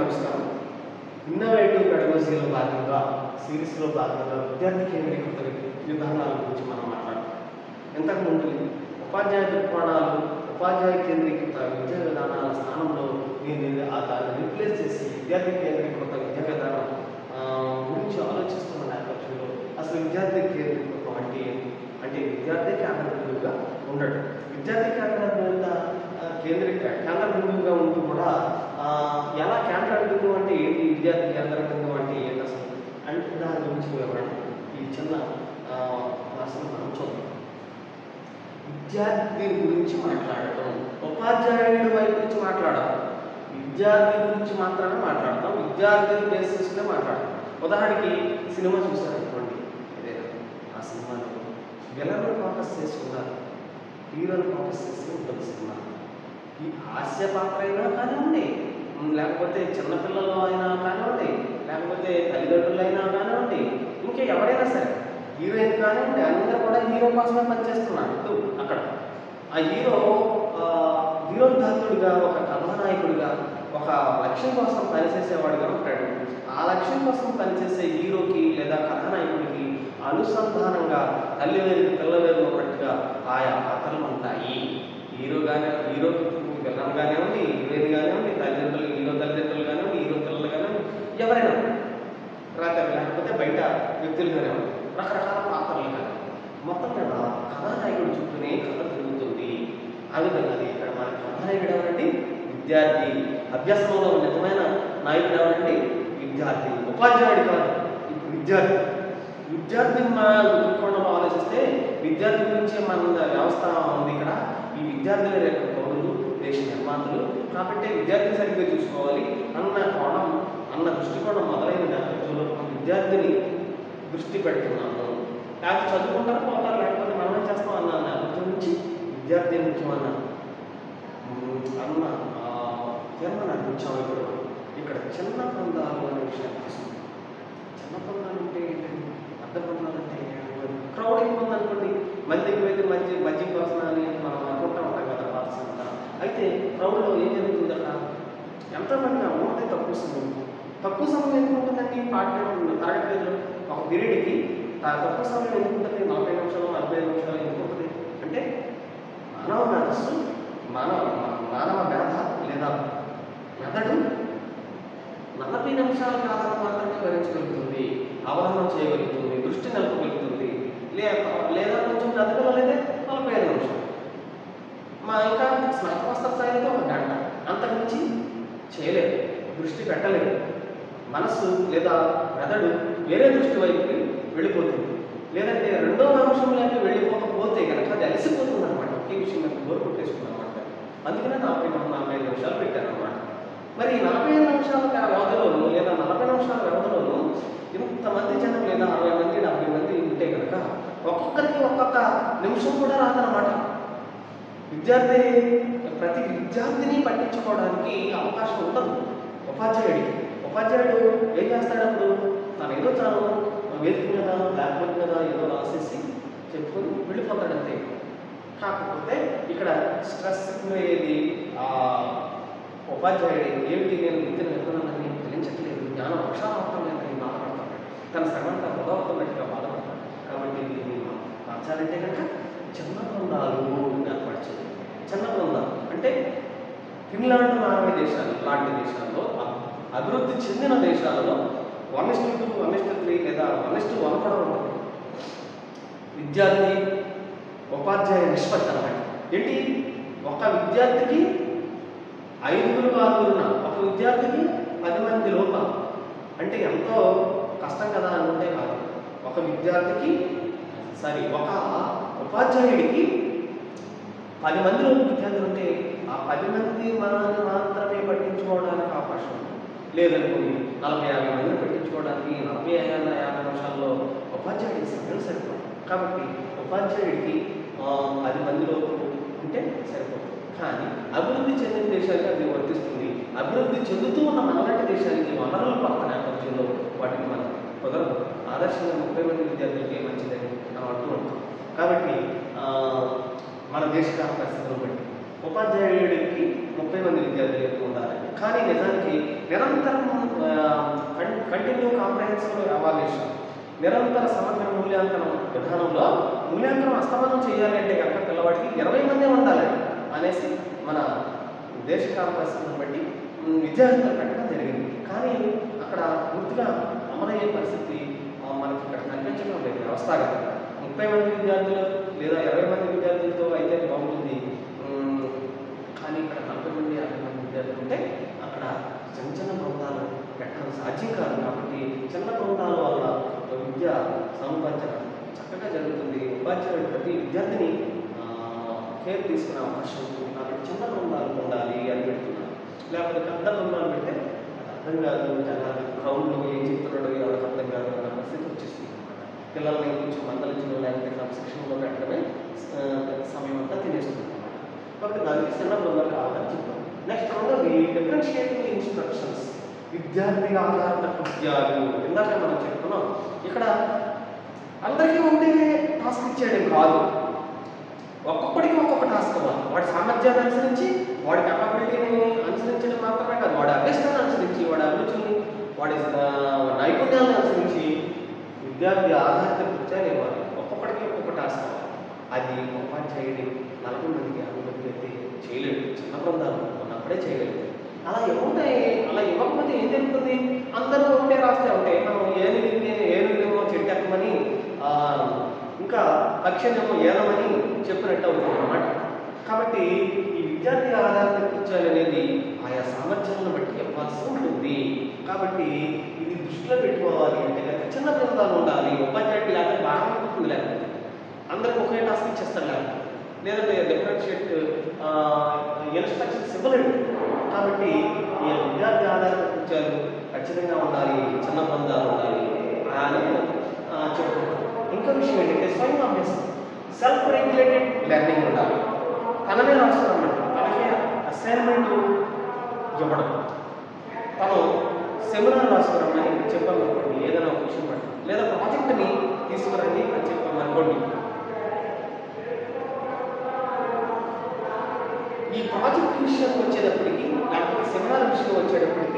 నమస్కారం ఇన్నోవేటివ్ పెడగోసీలో భాగంగా సిరీస్లో భాగంగా విద్యార్థి కేంద్రీకృత విధానాల గురించి మనం మాట్లాడతాం ఇంతకుముందు ఉపాధ్యాయ దృక్కోణాలు ఉపాధ్యాయ కేంద్రీకృత విద్యా విధానాల స్థానంలో నేను ఇది ఆ దాన్ని రీప్లేస్ చేసి విద్యార్థి కేంద్రీకృత విద్యా విధానం ఆ, గురించి ఆలోచిస్తున్న నేపథ్యంలో అసలు విద్యార్థి కేంద్రీకృతం అంటే ఏంటి? అంటే విద్యార్థి కేంద్ర బిందువుగా ఉండడం విద్యార్థి కేంద్ర బిందువుగా ఆ, కేంద్రీక కేంద్ర బిందువుగా ఉంటూ కూడా ఆ, ఎలా కేంద్ర బిందువు అంటే ఏంటి విద్యార్థి కేంద్ర బిందువు అంటే ఏంటి అసలు అంటే దాని గురించి వివరణ ఈ చిన్న ఆ, అసలు మనం చూద్దాం విద్యార్థి గురించి మాట్లాడటం ఉపాధ్యాయుడి వైపు నుంచి మాట్లాడటం విద్యార్థి గురించి మాత్రమే మాట్లాడతాం విద్యార్థిని బేస్ చేసుకునే మాట్లాడతాం ఉదాహరణకి సినిమా చూసారనుకోండి ఇదే ఆ సినిమాలో విలన్ ఫోకస్ చేసుకున్నారు హీరోని ఫోకస్ చేసి ఉంటుంది సినిమా ఈ హాస్య పాత్ర అయినా కానివ్వండి ఉమ్, లేకపోతే చిన్నపిల్లలు అయినా కానివ్వండి లేకపోతే తల్లిదండ్రులైనా కానివ్వండి ఇంకా ఎవరైనా సరే హీరోయిన్ కానివ్వండి అందరూ కూడా హీరో కోసమే పనిచేస్తున్నారు ఇప్పుడు అక్కడ ఆ హీరో ఆ, వీరోద్ధాతుడిగా ఒక కథానాయకుడిగా ఒక లక్ష్యం కోసం పనిచేసేవాడిగా ఉంటాడు ఆ లక్ష్యం కోసం పనిచేసే హీరోకి లేదా కథానాయకుడికి అనుసంధానంగా తల్లి వేరు పిల్ల వేరు ఉన్నట్టుగా ఆయా పాత్రలు ఉంటాయి హీరో కానీ హీరోకి విలన్ కానివ్వండి హీరోయిన్ కానివ్వండి తల్లిదండ్రులు హీరో తల్లిదండ్రులు కానివ్వండి హీరో పిల్లలు కానివ్వండి ఎవరైనా రాత్రి లేకపోతే బయట వ్యక్తులు కానివ్వండి రకరకాల పాత్రలు కానీ మొత్తం మీద కథానాయకుడు చుట్టూనే కథ తిరుగుతుంది ఆ విధంగా అది ఇక్కడ మన కథానాయకుడు ఎవరండి విద్యార్థి అభ్యాసంలో నిజమైన నాయకుడు ఎవరండి విద్యార్థి ఉపాధ్యాయుడు కాదు ఇప్పుడు విద్యార్థి విద్యార్థి మా దృక్కోణంలో ఆలోచిస్తే విద్యార్థి గురించి మన వ్యవస్థ ఉంది ఇక్కడ ఈ విద్యార్థుల రేపు పౌరులు దేశ నిర్మాతలు కాబట్టి విద్యార్థిని సరిగ్గా చూసుకోవాలి అన్న కోణం అన్న దృష్టికోణం మొదలైన నేపథ్యంలో మనం విద్యార్థిని దృష్టి పెడుతున్నాము లేకపోతే చదువుకుంటారు పోతారు లేకపోతే మనం ఏం చేస్తాం అన్న నేపథ్యం నుంచి విద్యార్థి నుంచి మన ఉమ్, అన్న ఆ, జన్మను అందించాము ఇప్పుడు ఇక్కడ చిన్న బృందాలు అనే విషయాన్ని తీసుకుంటాం చిన్న బృందాలు అంటే ఏంటండి పెద్ద బృందాలు అంటే క్రౌడ్ ఎక్కువ ఉందనుకోండి మంది ఎక్కువైతే మంచి మంచి కోసం అని మనం అనుకుంటా ఉంటాం కదా పార్ట్స్ అంతా అయితే క్రౌడ్లో ఏం జరుగుతుంది అక్కడ ఎంతమంది ఉన్నది తక్కువ సమయం తక్కువ సమయం ఎందుకు ఉంటుందండి పాఠ్య తరగతి గదిలో ఒక పీరియడ్కి తక్కువ సమయం ఎందుకు ఉంటుంది నలభై నిమిషాలు నలభై ఐదు నిమిషాలు ఎందుకు ఉంటుంది అంటే మానవ మేధస్సు మానవ మానవ మేధ లేదా మెదడు నలభై నిమిషాల కాలం మాత్రమే భరించగలుగుతుంది అవగాహన చేయగలుగుతుంది దృష్టి నిలపగలుగుతుంది లేదా లేదా కొంచెం పెద్దపిల్లలైతే నలభై ఐదు నిమిషాలు మా ఇంకా స్నాతకోస్తర స్థాయిలో ఒక గంట అంతకుమించి చేయలేదు దృష్టి పెట్టలేదు మనస్సు లేదా మెదడు వేరే దృష్టి వైపుకి వెళ్ళిపోతుంది లేదంటే రెండో అంశంలోకి వెళ్ళిపోకపోతే కనుక అది అలసిపోతుంది అనమాట ఒకే విషయం మనకి బోర్ కొట్టేసుకుంది అనమాట అందుకనే నలభై నలభై ఐదు నిమిషాలు పెట్టాను అనమాట మరి ఈ నలభై ఐదు నిమిషాల వ్యవధిలోను లేదా నలభై నిమిషాల వ్యవధిలోను ఇంతమంది జనం లేదా అరవై మంది డెబ్బై మంది ఉంటే కనుక ఒక్కొక్కరికి ఒక్కొక్క నిమిషం కూడా రాదనమాట విద్యార్థి ప్రతి విద్యార్థిని పట్టించుకోవడానికి అవకాశం ఉండదు ఉపాధ్యాయుడికి ఉపాధ్యాయుడు ఏం చేస్తాడప్పుడు తను ఏదో తాను వేదిక మీద బ్లాక్ బోర్డ్ మీద ఏదో రాసేసి చెప్పుకొని వెళ్ళిపోతాడంతే కాకపోతే ఇక్కడ స్ట్రెస్ అయ్యేది ఆ ఉపాధ్యాయుడు ఏమిటి నేను విద్యను విత్తనాలని ఫలించట్లేదు జ్ఞానం అక్షరార్థం లేదని బాధపడతాడు తన శ్రమంతా వృధవుతున్నట్టుగా బాధపడతాడు కాబట్టి దీన్ని మనం మార్చాలంటే కనుక చిన్న బృందాలు ఏర్పరచాలి చిన్న బృందాలు అంటే ఫిన్లాండ్ నార్వే దేశాలు లాంటి దేశాల్లో అ- అభివృద్ధి చెందిన దేశాలలో one is to two one is to three లేదా వన్ ఇస్టు వన్ కూడా ఉంటుంది విద్యార్థి ఉపాధ్యాయ నిష్పత్తి అన్నమాట ఏంటి ఒక విద్యార్థికి ఐదుగురు ఆరుగురున్న ఒక విద్యార్థికి పది మంది లోప అంటే ఎంతో కష్టం కదా అనుకుంటే కాదు ఒక విద్యార్థికి సారీ ఒక ఉపాధ్యాయుడికి పది మందిలో విద్యార్థులు ఉంటే ఆ పది మంది మనల్ని మాత్రమే పట్టించుకోవడానికి అవకాశం ఉంది లేదనుకోండి నలభై యాభై మందిని పట్టించుకోవడానికి నలభై ఐదు యాభై నిమిషాల్లో ఉపాధ్యాయుడికి సమయం సరిపోదు కాబట్టి ఉపాధ్యాయుడికి ఆ, పది మందిలో ఉంటే సరిపోతుంది కానీ అభివృద్ధి చెందిన దేశాలకి అది వర్తిస్తుంది అభివృద్ధి చెందుతూ ఉన్న మనలాంటి దేశాలకి వనరుల కొరత నేపథ్యంలో వాటిని మనం కుదరదు ఆదర్శంగా ముప్పై మంది విద్యార్థులకి మంచిదని మనం అంటూ ఉంటాం కాబట్టి ఆ, మన దేశ కాల పరిస్థితులను బట్టి ఉపాధ్యాయుడికి ముప్పై మంది విద్యార్థులు ఎక్కువ ఉండాలి కానీ నిజానికి నిరంతరం కంటిన్యూ కాంప్రహెన్సివ్ ఎవాల్యుయేషన్ నిరంతర సమగ్ర మూల్యాంకనం విధానంలో మూల్యాంకనం అస్తమానం చేయాలి అంటే కనుక పిల్లవాడికి ఇరవై మందే ఉండాలి అనేసి మన దేశ కాంగ్రెస్ని బట్టి ఉమ్, విద్యార్థులు పెట్టడం జరిగింది కానీ అక్కడ పూర్తిగా అమలయ్యే పరిస్థితి ఆ, మనకి ఇక్కడ కనిపించడం లేదు వ్యవస్థాగతంగా ముప్పై మంది విద్యార్థులు లేదా ఇరవై మంది విద్యార్థులతో అయితే బాగుంటుంది ఉమ్, కానీ ఇక్కడ నలభై మంది యాభై మంది విద్యార్థులు ఉంటే అక్కడ చిన్న చిన్న బృందాలు పెట్టడం సాధ్యం కాదు కాబట్టి చిన్న బృందాల వల్ల విద్య సముపార్జన చక్కగా జరుగుతుంది ఉపాధ్యాయుడు ప్రతి విద్యార్థిని ఆ, కేర్ తీసుకునే అవకాశం ఉంటుంది కాబట్టి చిన్న బృందాలు ఉండాలి అని పెడుతున్నాను లేకపోతే పెద్ద బృందాలు పెడితే అది అర్థం కాదు జనాలు క్రౌడ్లో ఏం చెప్తున్నాడో ఎవరికి అర్థం కాదు అన్న పరిస్థితి వచ్చేస్తుంది అన్నమాట. పిల్లల్ని కొంచెం మందలించడం లేకపోతే క్రమశిక్షణలో పెట్టడమే ఆ, సమయం అంతా తినేస్తుంది అన్నమాట కాబట్టి దానికి చిన్న బృందాలు కావాలని చెప్తాం నెక్స్ట్ రెండోది డిఫరెన్షియేటింగ్ ఇన్స్ట్రక్షన్స్ విద్యార్థి ఆధారిత కృత్యాలు ఇందాక మనం చెప్పుకున్నాం ఇక్కడ అందరికీ ఉండే టాస్క్ ఇచ్చేయడం కాదు ఒక్కొక్కడికి ఒక్కొక్క టాస్క్ ఇవ్వాలి వాడి సామర్థ్యాన్ని అనుసరించి వాడి కెపాబిలిటీని అనుసరించడం మాత్రమే కాదు వాడి అభ్యసనాన్ని అనుసరించి వాడి అభిరుచుల్ని వాడి ఆ, నైపుణ్యాలను అనుసరించి విద్యార్థి ఆధారిత కృత్యాలు ఇవ్వాలి ఒక్కొక్కడికి ఒక్కొక్క టాస్క్ ఇవ్వాలి అది ఉపాధ్యాయుడి నలభై మందికి యాభై మందికి అయితే చేయలేడు చిన్న బృందాలు ఉన్నప్పుడే చేయలేడు అలా ఇవ్వకుంటే అలా ఇవ్వకపోతే ఏం జరుగుతుంది అందరూ ఒకటే రాస్తే ఒకటే మనం ఏనుగు ఏనుగునేమో చెట్టు ఎక్కమని ఆ, ఇంకా పక్షనేమో ఏదమని చెప్పినట్టు అవుతుంది అన్నమాట కాబట్టి ఈ విద్యార్థి ఆధారిత కృత్యాలు అనేది ఆయా సామర్థ్యాలను బట్టి ఇవ్వాల్సి ఉంటుంది కాబట్టి ఇది దృష్టిలో పెట్టుకోవాలి అంటే కనుక చిన్న బృందాలు ఉండాలి ఉపాధ్యాయుడికి లేకపోతే బాగా ఉంటుంది లేకపోతే అందరికి ఒకే టాస్క్ ఇచ్చేస్తారు లేకపోతే లేదంటే డిఫరెన్షియేట్ ఇన్స్ట్రక్షన్స్ ఇవ్వలేడు కాబట్టి ఈ విద్యార్థి ఆధారిత కృత్యాలు ఖచ్చితంగా ఉండాలి చిన్న బృందాలు ఉండాలి అని ఆ, చెప్పుకుంటాం ఇంకో విషయం ఏంటంటే స్వయం అభ్యాసం సెల్ఫ్ రెగ్యులేటెడ్ లెర్నింగ్ ఉండాలి తననే రాస్తున్నామంట తనకే అసైన్మెంట్ ఇవ్వడం తను సెమినార్ రాసుకురమ్మని చెప్పామనుకోండి ఏదైనా ఒక విషయం పట్ల లేదా ప్రాజెక్ట్ని తీసుకురండి అని చెప్పామనుకోండి ఈ ప్రాజెక్ట్ విషయం వచ్చేటప్పటికి లేకపోతే సెమినార్ విషయం వచ్చేటప్పటికి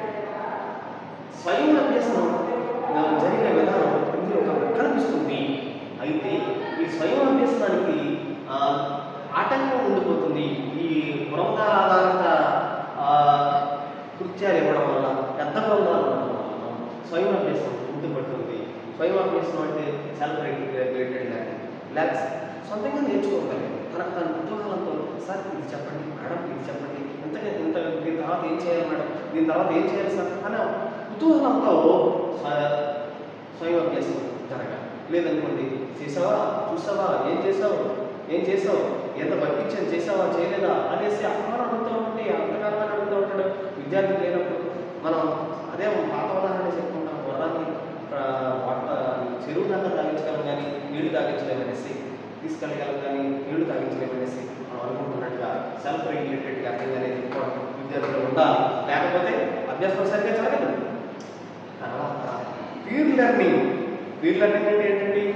స్వయం అభ్యసనం ఆ, జరిగే విధానం ఇందులో ఒక కనిపిస్తుంది అయితే ఈ స్వయం అభ్యసనానికి ఆ, ఆటంకం ఉండిపోతుంది ఈ బృందాల ఆధారిత ఆ, కృత్యాలు ఇవ్వడం వల్ల పెద్ద బృందాలు ఉండడం వల్ల స్వయం అభ్యసనం ఉండిపడుతుంది స్వయం అభ్యసనం అంటే సెల్ఫ్ రెగ్యులేటెడ్ లెర్నింగ్ ల్యాబ్స్ సొంతంగా నేర్చుకోగలిగారు తనకు తన కుతూహలంతో సార్ ఇది చెప్పండి మేడం ఇది చెప్పండి ఇంత ఇంత దీని తర్వాత ఏం చేయాలి మేడం దీని తర్వాత ఏం చేయాలి సార్ అనే కుతూహలంతో స్వ- స్వయం అభ్యాసం జరగాలి లేదనుకోండి చేసావా చూసావా ఏం చేసావు ఏం చేసావు ఎంత వర్కించాను చేసావా చేయలేదా అనేసి అర్థం అడుగుతూ ఉంటే అర్థకారమైన అడుగుతూ ఉంటాడు విద్యార్థి లేనప్పుడు మనం అదే పాత ఉదాహరణ చెప్పుకుంటాం గుర్రాన్ని ఆ, వాట చెరువు దాకా తాగించగలం కానీ నీళ్లు తాగించలేమనేసి తీసుకెళ్ళగలం కానీ నీళ్లు తాగించలేమనేసి మనం అనుకుంటున్నట్టుగా సెల్ఫ్ రెగ్యులేటెడ్ లెర్నింగ్ అనేది కూడా విద్యార్థులు ఉండాలి లేకపోతే అభ్యాసం సరిగ్గా జరగదు తర్వాత పీర్ లెర్నింగ్ పీర్ లెర్నింగ్ అంటే ఏంటండి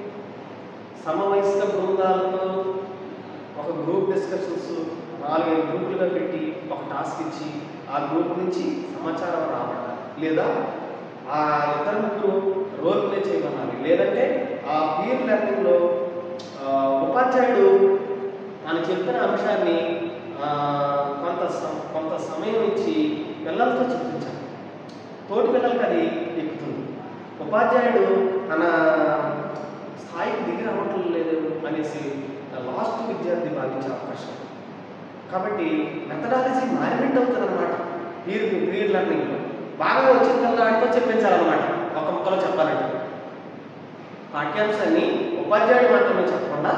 సమవయస్క బృందాలతో ఒక గ్రూప్ డిస్కషన్స్ నాలుగైదు గ్రూపులుగా పెట్టి ఒక టాస్క్ ఇచ్చి ఆ గ్రూప్ నుంచి సమాచారం రావాలి లేదా ఆ ఇద్దరు ముగ్గురు రోల్ ప్లే చేయమనాలి లేదంటే ఆ పీర్ లెర్నింగ్లో ఆ, ఉపాధ్యాయుడు తాను చెప్పిన అంశాన్ని ఆ, కొంత సమ- కొంత సమయం ఇచ్చి పిల్లలతో చెప్పించాలి తోటి పిల్లలకి అది ఎక్కుతుంది ఉపాధ్యాయుడు తన స్థాయికి దిగి రావటం లేదు అనేసి లాస్ట్ విద్యార్థి భావించే అవకాశం ఉంది. కాబట్టి మెథడాలజీ మారినట్టు అవుతుంది అనమాట పీర్ పీర్ లెర్నింగ్లో బాగా వచ్చిన పిల్లవాడితో చెప్పించాలన్నమాట ఒక ముక్కలో చెప్పాలంటే పాఠ్యాంశాన్ని ఉపాధ్యాయుడు మాత్రమే చెప్పకుండా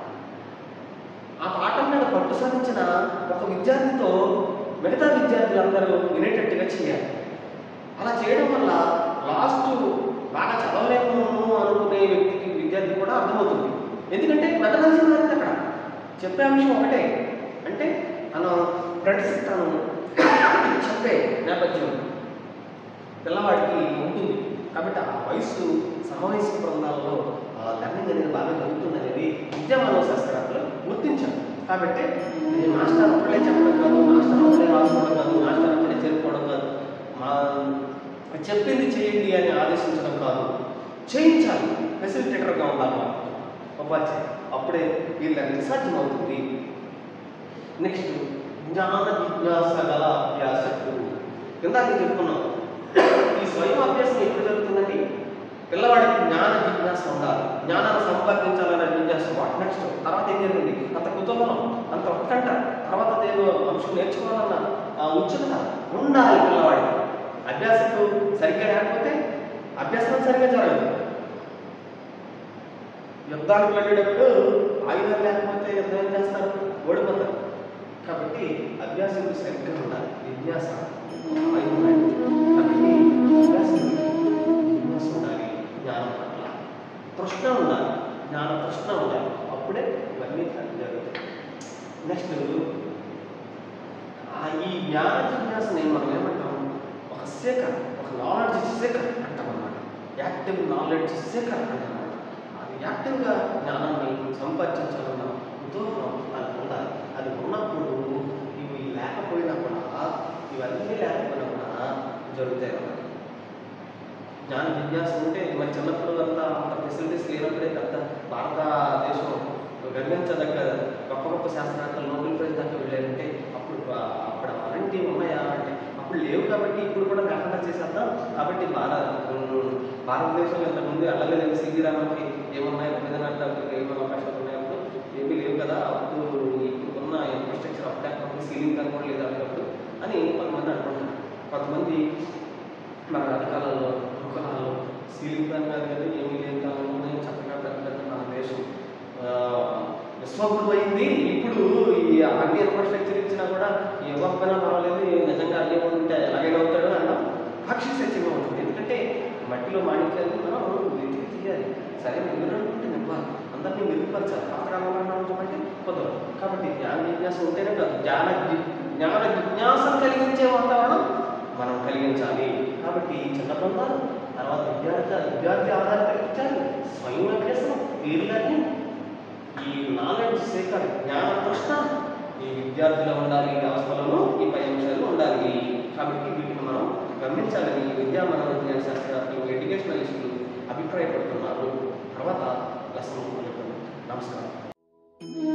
ఆ పాఠం మీద పట్టు సాధించిన ఒక విద్యార్థితో మిగతా విద్యార్థులందరూ వినేటట్టుగా చేయాలి అలా చేయడం వల్ల లాస్ట్ బాగా చదవలేము అనుకునే వ్యక్తికి విద్యార్థి కూడా అర్థమవుతుంది ఎందుకంటే మెథడాలజీ మారింది అక్కడ చెప్పే అంశం ఒకటే అంటే తన ఫ్రెండ్స్ తను చెప్పే నేపథ్యం పిల్లవాడికి ఉంటుంది కాబట్టి ఆ వయసు సమవయసు బృందాలలో లెర్నింగ్ అనేది బాగా జరుగుతుంది అనేది విద్యా మనోశాస్త్రవేత్తలు గుర్తించారు కాబట్టి ఇది మాస్టర్ ఒకళ్ళే చెప్పడం కాదు మాస్టర్ ఒకళ్ళే రాసుకోవడం కాదు మాస్టర్ ఒకళ్ళే చేరుకోవడం కాదు మా చెప్పింది చేయండి అని ఆదేశించడం కాదు చేయించాలి ఫెసిలిటేటర్గా ఉండాలి మనం ఉపాధ్యాయ అప్పుడే వీళ్ళకి సాధ్యమవుతుంది నెక్స్ట్ జ్ఞాన జిజ్ఞాస గల అభ్యాసకు ఇందాక చెప్పుకున్నాం ఈ స్వయం అభ్యాసం ఎప్పుడు జరుగుతుందండి పిల్లవాడికి జ్ఞాన జిజ్ఞాస ఉండాలి జ్ఞానాన్ని సంపాదించాలనే జిజ్ఞాస వాట్ నెక్స్ట్ తర్వాత ఏం జరిగింది అంత కుతూహలం అంత ఉత్కంఠ తర్వాత ఏదో అంశం నేర్చుకోవాలన్న ఆ ఉత్సుకత ఉండాలి పిల్లవాడికి అభ్యాసకు సరిగ్గా లేకపోతే అభ్యాసం సరిగ్గా జరగదు యుద్ధానికి వెళ్ళేటప్పుడు ఆయుధాలు లేకపోతే యుద్ధం ఏం చేస్తారు ఓడిపోతారు కాబట్టి అభ్యాసం సరిగ్గా ఉండాలి విన్యాస ఆయుధం కాబట్టి అభ్యాసం విన్యాసం ఉండాలి జ్ఞానం పట్ల తృష్ణ ఉండాలి జ్ఞాన తృష్ణ ఉండాలి అప్పుడే ఇవన్నీ జరుగుతాయి నెక్స్ట్ ఆ ఈ జ్ఞాన జిజ్ఞాసని మనం ఏమంటాం ఒక సేకర్ ఒక నాలెడ్జ్ సేకర్ అంటాం అన్నమాట యాక్టివ్ నాలెడ్జ్ సేకర్ అంటాం అన్నమాట అది యాక్టివ్గా జ్ఞానాన్ని సంపాదించాలన్న కుతూహలం దానికి ఉండాలి అది ఉన్నప్పుడు ఇవి లేకపోయినా కూడా ఇవన్నీ లేకపోయినా కూడా జరుగుతాయి అన్నమాట జ్ఞాన జిజ్ఞాస ఉంటే మరి చిన్నప్పుడు అంతా అంత ఫెసిలిటీస్ లేనప్పుడే పెద్ద భారతదేశం గర్వించదగ్గ గొప్ప గొప్ప శాస్త్రవేత్తలు నోబెల్ ప్రైజ్ దాకా వెళ్ళారంటే అప్పుడు ఆ- అప్పుడు అలాంటివి ఉన్నాయా అంటే అప్పుడు లేవు కాబట్టి ఇప్పుడు కూడా లేకుండా చేసేద్దాం కాబట్టి భారత ఉమ్, భారతదేశంలో ఇంతకుముందు వెళ్ళలేదు సివి రామన్కి ఏమున్నాయి రవీంద్రనాథ్ ఏమైనా అవకాశాలు ఉన్నాయి అప్పుడు ఏమీ లేవు కదా అప్పుడు ఇప్పుడు ఉన్న ఇన్ఫ్రాస్ట్రక్చర్ అప్పుడే అప్పుడు సీలింగ్ ఫ్యాన్ కూడా లేదు అప్పుడు అని కొంతమంది అనుకుంటారు కొంతమంది మన అధికారంలో దుకాణాల్లో సీలింగ్ ఫ్యాన్ కాదు కదా ఏమీ లేని కాలంలోనే చక్కగా పెద్ద పెద్ద మన దేశం ఆ, విశ్వగురు అయింది ఇప్పుడు ఈ అన్ని ఇన్ఫ్రాస్ట్రక్చర్ ఇచ్చినా కూడా ఇవ్వకపోయినా పర్వాలేదు నిజంగా అన్నీ ఉంటే ఎలాగైనా అవుతాడు అన్నాం పక్షి సత్యంగా ఉంటుంది ఎందుకంటే మట్టిలో మాణిక్యాన్ని మనం వెతికి తీయాలి సరే మీరు అనుకుంటే నివ్వాలి అందరినీ మెరుగుపరచాలి పాత్రకాలంలో ఉంటామంటే కుదరదు కాబట్టి జ్ఞాన జిజ్ఞాస ఉంటేనే కాదు జ్ఞాన జి- జ్ఞాన జిజ్ఞాసను కలిగించే వాతావరణం మనం కలిగించాలి కాబట్టి చిన్న బృందాలు తర్వాత విద్యార్థి విద్యార్థి ఆధారిత విద్యార్థి స్వయం అభ్యాసం తీరులని ఈ నాలెడ్జ్ సేకరణ జ్ఞాన ప్రశ్న ఈ విద్యార్థులు ఉండాలి ఈ వ్యవస్థలలో ఈ పై అంశాలు ఉండాలి కాబట్టి వీటిని మనం గమనించాలని ఈ విద్యా మనోవిజ్ఞాన శాస్త్రవేత్తలు ఎడ్యుకేషనలిస్టులు అభిప్రాయపడుతున్నారు తర్వాత లెసన్ నమస్కారం